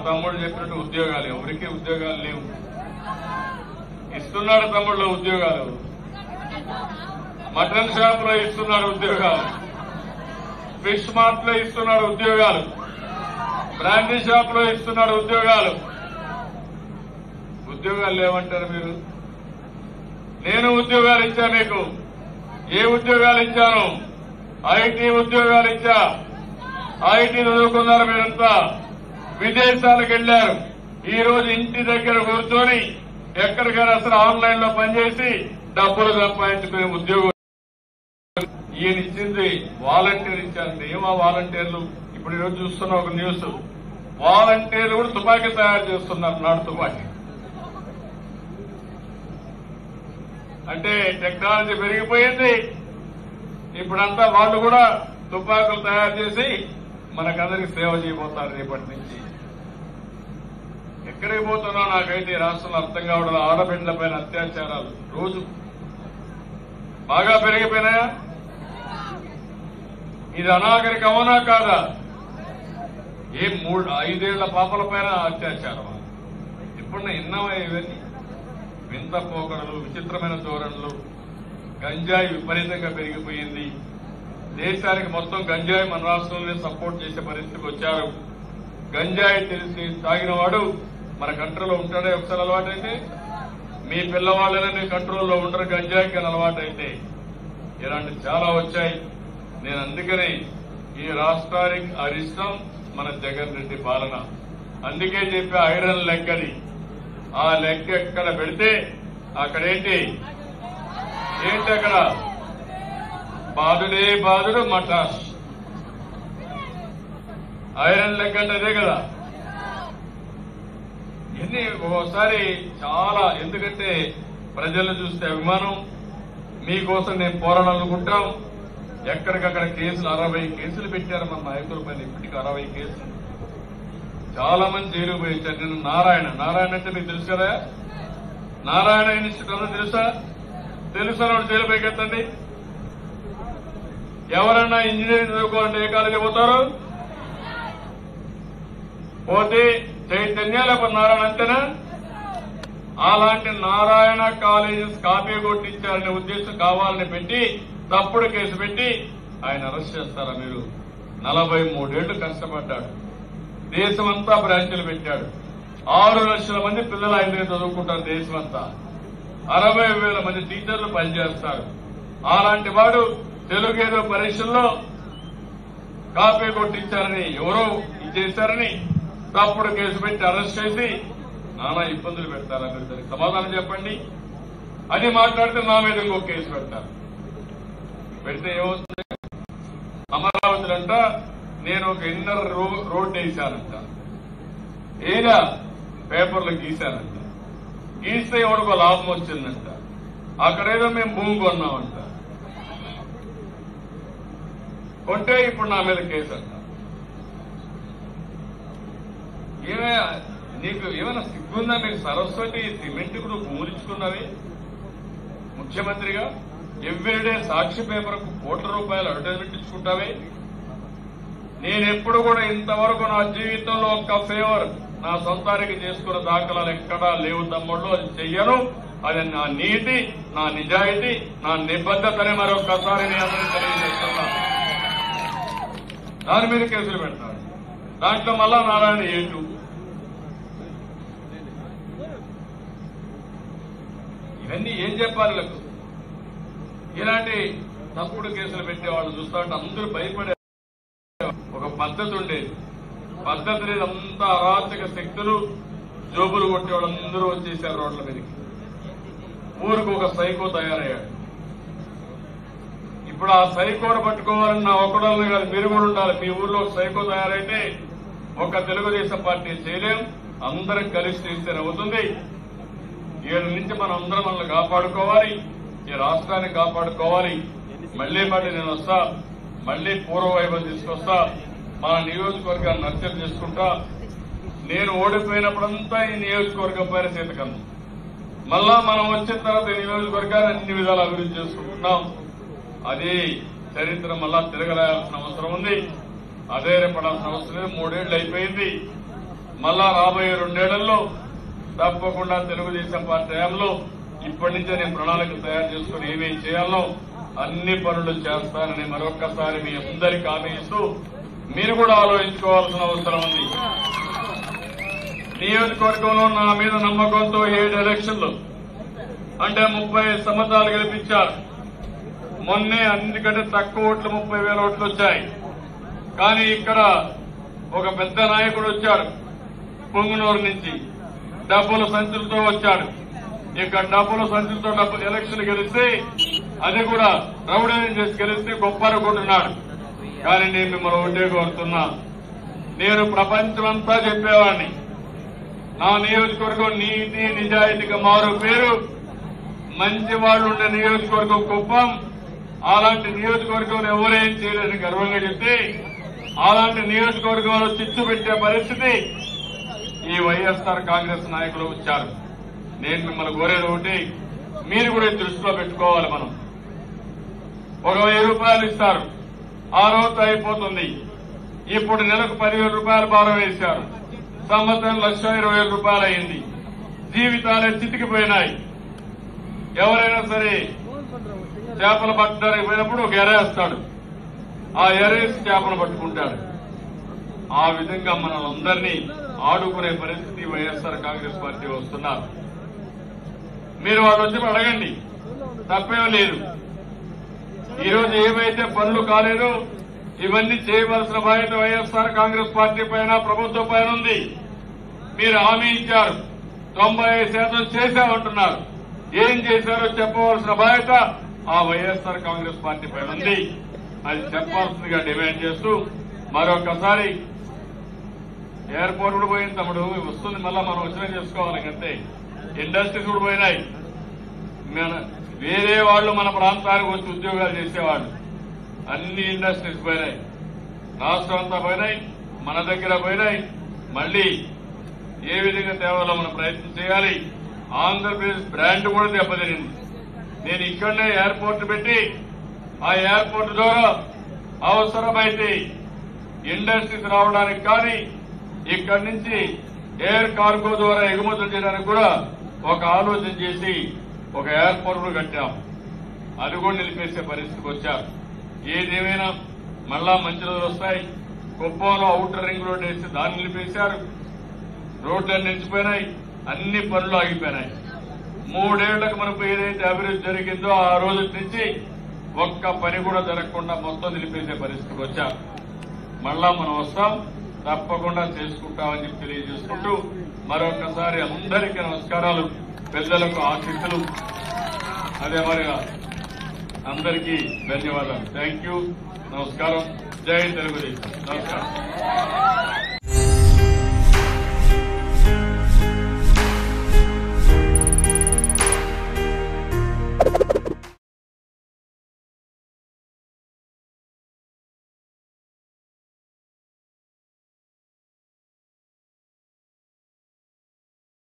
తమ్ముడు చెప్పినట్టు ఉద్యోగాలు ఎవరికి ఉద్యోగాలు లేవు ఇస్తున్నాడు తమ్ముళ్ళు ఉద్యోగాలు మటన్ షాప్ లో ఇస్తున్నాడు ఉద్యోగాలు ఫిష్ మార్ట్ లో ఇస్తున్నాడు ఉద్యోగాలు బ్రాండీ షాప్ లో ఇస్తున్నాడు ఉద్యోగాలు ఉద్యోగాలు లేవంటారు మీరు నేను ఉద్యోగాలు ఇచ్చా మీకు ఏ ఉద్యోగాలు ఇచ్చాను ఐటీ ఉద్యోగాలు ఇచ్చా ఐటీ చదువుకున్నారు మీరంతా విదేశాలకు వెళ్లారు ఈ రోజు ఇంటి దగ్గర కూర్చొని ఎక్కడికైనా అసలు ఆన్లైన్ లో పనిచేసి డబ్బులు సంపాదించుకునే ఉద్యోగం ఈయన ఇచ్చింది వాలంటీర్ ఇచ్చారండి ఏమా వాలంటీర్లు ఇప్పుడు ఈరోజు చూస్తున్న ఒక న్యూస్ వాలంటీర్లు కూడా తుపాకీ తయారు చేస్తున్నారు నాడు తుపాకీ అంటే టెక్నాలజీ పెరిగిపోయింది ఇప్పుడంతా వాళ్ళు కూడా తుపాకులు తయారు చేసి మనకందరికి సేవ చేయబోతారు రేపటి నుంచి ఎక్కడికి పోతున్నా నాకైతే ఈ రాష్ట్రంలో అర్థం కావడం ఆడబిడ్డల పైన అత్యాచారాలు రోజు బాగా పెరిగిపోయినాయా ఇది అనాగరిక అవునా కాదా ఏ మూడు ఐదేళ్ల పాపల పైన అత్యాచారం ఇప్పుడు విన్నావా ఇవన్నీ వింత పోకడలు విచిత్రమైన ధోరణులు గంజాయి విపరీతంగా పెరిగిపోయింది దేశానికి మొత్తం గంజాయి మన రాష్ట్రంలో సపోర్ట్ చేసే పరిస్థితికి వచ్చారు గంజాయి తెలిసి తాగిన వాడు మన కంట్రోల్లో ఉంటాడే ఒకసారి అలవాటైతే మీ పిల్లవాళ్ళని మీ కంట్రోల్లో ఉండరు గంజాయికి అని అలవాటైతే ఇలాంటి చాలా వచ్చాయి నేను అందుకని ఈ రాష్ట్రానికి అరిష్టం మన జగన్ రెడ్డి పాలన అందుకే చెప్పి ఐరన్ లెగ్ అని ఆ లెగ్ ఎక్కడ పెడితే అక్కడేంటి ఏంటి అక్కడ బాధుడే బాధుడు మటాష్ ఐరన్ లెగ్ అంటే అదే కదా ఎన్ని ఒక్కోసారి చాలా ఎందుకంటే ప్రజలను చూస్తే అభిమానం మీకోసం నేను పోరాడాలనుకుంటాం ఎక్కడికక్కడ కేసులు అరవై కేసులు పెట్టారు మన నాయకుల పైన ఇప్పటికి అరవై కేసులు చాలా మంది జైలు పోయించారు నేను నారాయణ నారాయణ అంటే మీకు తెలుసు కదా నారాయణ ఇన్స్టిట్యూట్ అన్నది తెలుసా తెలుసా వాడు జైలు పైకి ఎత్తండి ఎవరన్నా ఇంజనీరింగ్ చదువుకోవాలంటే ఏ కాలేజీ పోతారు పోతే చైతన్య లేకపోతే నారాయణ అంతేనా అలాంటి నారాయణ కాలేజెస్ కాపీ కొట్టించారనే ఉద్దేశం కావాలని పెట్టి తప్పుడు కేసు పెట్టి ఆయన అరెస్ట్ చేస్తారా మీరు నలభై మూడేళ్లు కష్టపడ్డాడు దేశమంతా బ్రాంచీలు పెట్టాడు ఆరు లక్షల మంది పిల్లలు ఆయన దగ్గర చదువుకుంటారు దేశమంతా అరవై వేల మంది టీచర్లు పనిచేస్తారు అలాంటి వాడు తెలుగేదో పరీక్షల్లో కాపీ కొట్టించారని ఎవరో ఇచ్చేశారని తప్పుడు కేసు పెట్టి అరెస్ట్ చేసి నానా ఇబ్బందులు పెడతారా మీరు దానికి సమాధానం చెప్పండి అది మాట్లాడితే నా మీద ఇంకో కేసు పెడతారు పెడితే ఏమవుతుంది అమరావతిలంట నేను ఒక ఇన్నర్ రో- రోడ్ వేశానంట ఏదా పేపర్లో గీశానంట గీస్తే ఎవడికో లాభం వచ్చిందంట అక్కడేదో మేము భూమి కొన్నామంట కొంటే ఇప్పుడు నా మీద కేసు అంట ఏమే నీకు ఏమైనా సిగ్గుందా మీకు సరస్వతి సిమెంట్ కూడా భూమించుకున్నవి ముఖ్యమంత్రిగా ఎవ్రీడే సాక్షి పేపర్కు కోట్ల రూపాయలు అడ్వర్టైజ్మెంట్ ఇచ్చుకుంటావే నేనెప్పుడు కూడా ఇంతవరకు నా జీవితంలో ఒక్క ఫేవర్ నా సొంతానికి చేసుకున్న దాఖలాలు ఎక్కడా లేవు తమ్ముళ్ళు అది చెయ్యను అది నా నీతి నా నిజాయితీ నా నిబద్ధతని మరొకసారి నేను అందరికీ తెలియజేస్తున్నా దాని మీద కేసులు పెడతాడు దాంట్లో మళ్ళా నారాయణ ఏటు ఇవన్నీ ఏం చెప్పాలి వీళ్ళకు ఇలాంటి తప్పుడు కేసులు పెట్టే వాళ్ళు చూస్తా ఉంటే అందరూ భయపడే ఒక పద్ధతి ఉండేది పద్ధతి లేదు అంతా అరాచక శక్తులు జోబులు కొట్టే వాళ్ళందరూ వచ్చేసారు రోడ్ల మీదకి ఊరికి ఒక సైకో తయారయ్యాడు ఇప్పుడు ఆ సైకోను పట్టుకోవాలని నా ఒక్కడల్ని కాదు మీరు కూడా ఉండాలి మీ ఊర్లో ఒక సైకో తయారైతే ఒక తెలుగుదేశం పార్టీ చేయలేం అందరం కలిసి చేస్తేనే అవుతుంది ఏడు నుంచి మనం అందరం మనల్ని కాపాడుకోవాలి ఈ రాష్ట్రాన్ని కాపాడుకోవాలి మళ్లీ మళ్ళీ నేను వస్తా మళ్లీ పూర్వవైభవం తీసుకొస్తా మా నియోజకవర్గాన్ని నర్చర్ చేసుకుంటా నేను ఓడిపోయినప్పుడంతా ఈ నియోజకవర్గం పైన చేతకన్నా మళ్ళా మనం వచ్చిన తర్వాత ఈ నియోజకవర్గాన్ని అన్ని విధాలు అభివృద్ధి చేసుకుంటున్నాం అది చరిత్ర మళ్ళా తిరగరాల్సిన అవసరం ఉంది అదే రేపడాల్సిన అవసరం లేదు మూడేళ్లు అయిపోయింది మళ్ళా రాబోయే రెండేళ్లలో తప్పకుండా తెలుగుదేశం పార్టీ హయాంలో ఇప్పటి నుంచే నేను ప్రణాళిక తయారు చేసుకుని ఏమేం చేయాలో అన్ని పనులు చేస్తానని మరొక్కసారి మీ అందరికీ హామీ ఇస్తూ మీరు కూడా ఆలోచించుకోవాల్సిన అవసరం ఉంది నియోజకవర్గంలో నా మీద నమ్మకంతో ఏడు ఎలక్షన్లు అంటే ముప్పై సంవత్సరాలు గెలిపించారు మొన్నే అన్నికంటే తక్కువ ఓట్లు ముప్పై వేల ఓట్లు వచ్చాయి కానీ ఇక్కడ ఒక పెద్ద నాయకుడు వచ్చాడు పొంగునూరు నుంచి డబ్బుల సంచులతో వచ్చాడు ఇక్కడ డబ్బుల సంచులతో డబ్బు ఎలక్షన్ గెలిస్తే అది కూడా రౌడీని చేసి గెలిస్తే గొప్ప అనుకుంటున్నాడు కానీ నేను మిమ్మల్ని ఒకటే కోరుతున్నా నేను ప్రపంచమంతా చెప్పేవాడిని నా నియోజకవర్గం నీతి నిజాయితీగా మారు పేరు మంచి వాళ్ళు ఉండే నియోజకవర్గం కుప్పం అలాంటి నియోజకవర్గంలో ఎవరేం చేయలేని గర్వంగా చెప్తే అలాంటి నియోజకవర్గంలో చిచ్చు పెట్టే పరిస్థితి ఈ వైఎస్ఆర్ కాంగ్రెస్ నాయకులు వచ్చారు నేను మిమ్మల్ని కోరేది ఒకటి మీరు కూడా ఇది దృష్టిలో పెట్టుకోవాలి మనం ఒక వెయ్యి రూపాయలు ఇస్తారు ఆ రోజు అయిపోతుంది ఇప్పుడు నెలకు పదివేల రూపాయలు భారం వేశారు సంవత్సరం లక్ష ఇరవై వేల రూపాయలు అయింది జీవితాలే చితికిపోయినాయి ఎవరైనా సరే చేపలు పట్టడానికి పోయినప్పుడు ఒక ఎరేస్తాడు ఆ ఎరేసి చేపలు పట్టుకుంటాడు ఆ విధంగా మనం అందరినీ ఆడుకునే పరిస్థితి వైఎస్ఆర్ కాంగ్రెస్ పార్టీ వస్తున్నారు మీరు వాళ్ళు వచ్చి అడగండి తప్పేం లేదు ఈ రోజు ఏమైతే పనులు కాలేదో ఇవన్నీ చేయవలసిన బాధ్యత వైఎస్ఆర్ కాంగ్రెస్ పార్టీ పైన ప్రభుత్వం పైన ఉంది మీరు హామీ ఇచ్చారు తొంభై ఐదు శాతం చేశామంటున్నారు ఏం చేశారో చెప్పవలసిన బాధ్యత ఆ వైఎస్ఆర్ కాంగ్రెస్ పార్టీ పైన ఉంది అది చెప్పాల్సిందిగా డిమాండ్ చేస్తూ మరొకసారి ఎయిర్పోర్ట్ కూడా పోయింది తమ్ముడు వస్తుంది మళ్ళా మనం వచ్చినా చేసుకోవాలి అంతే ఇండస్ట్రీస్ కూడా పోయినాయి మన వేరే వాళ్ళు మన ప్రాంతానికి వచ్చి ఉద్యోగాలు చేసేవాళ్ళు అన్ని ఇండస్ట్రీస్ పోయినాయి రాష్ట్రం అంతా పోయినాయి మన దగ్గర పోయినాయి మళ్ళీ ఏ విధంగా తేవాలో మనం ప్రయత్నం చేయాలి ఆంధ్రప్రదేశ్ బ్రాండ్ కూడా దెబ్బతినింది నేను ఇక్కడనే ఎయిర్పోర్ట్ పెట్టి ఆ ఎయిర్పోర్ట్ ద్వారా అవసరమైతే ఇండస్ట్రీస్ రావడానికి కానీ ఇక్కడి నుంచి ఎయిర్ కార్గో ద్వారా ఎగుమతులు చేయడానికి కూడా ఒక ఆలోచన చేసి ఒక ఎయిర్పోర్ట్ కూడా కట్టాం అది కూడా నిలిపేసే పరిస్థితికి వచ్చారు ఏదేమైనా మళ్ళా మంచి రోజులు వస్తాయి కుప్పంలో అవుటర్ రింగ్ రోడ్ వేసి దాన్ని నిలిపేశారు రోడ్లన్నీ నిలిచిపోయినాయి అన్ని పనులు ఆగిపోయినాయి మూడేళ్లకు మనకు ఏదైతే అభివృద్ధి జరిగిందో ఆ రోజు నుంచి ఒక్క పని కూడా జరగకుండా మొత్తం నిలిపేసే పరిస్థితికి వచ్చారు మళ్ళా మనం వస్తాం తప్పకుండా చేసుకుంటామని చెప్పి తెలియజేసుకుంటూ మరొకసారి అందరికీ నమస్కారాలు పెద్దలకు ఆశీస్సులు అదే మరిగా అందరికీ ధన్యవాదాలు థ్యాంక్ యూ నమస్కారం జై తెలుగుదేశం నమస్కారం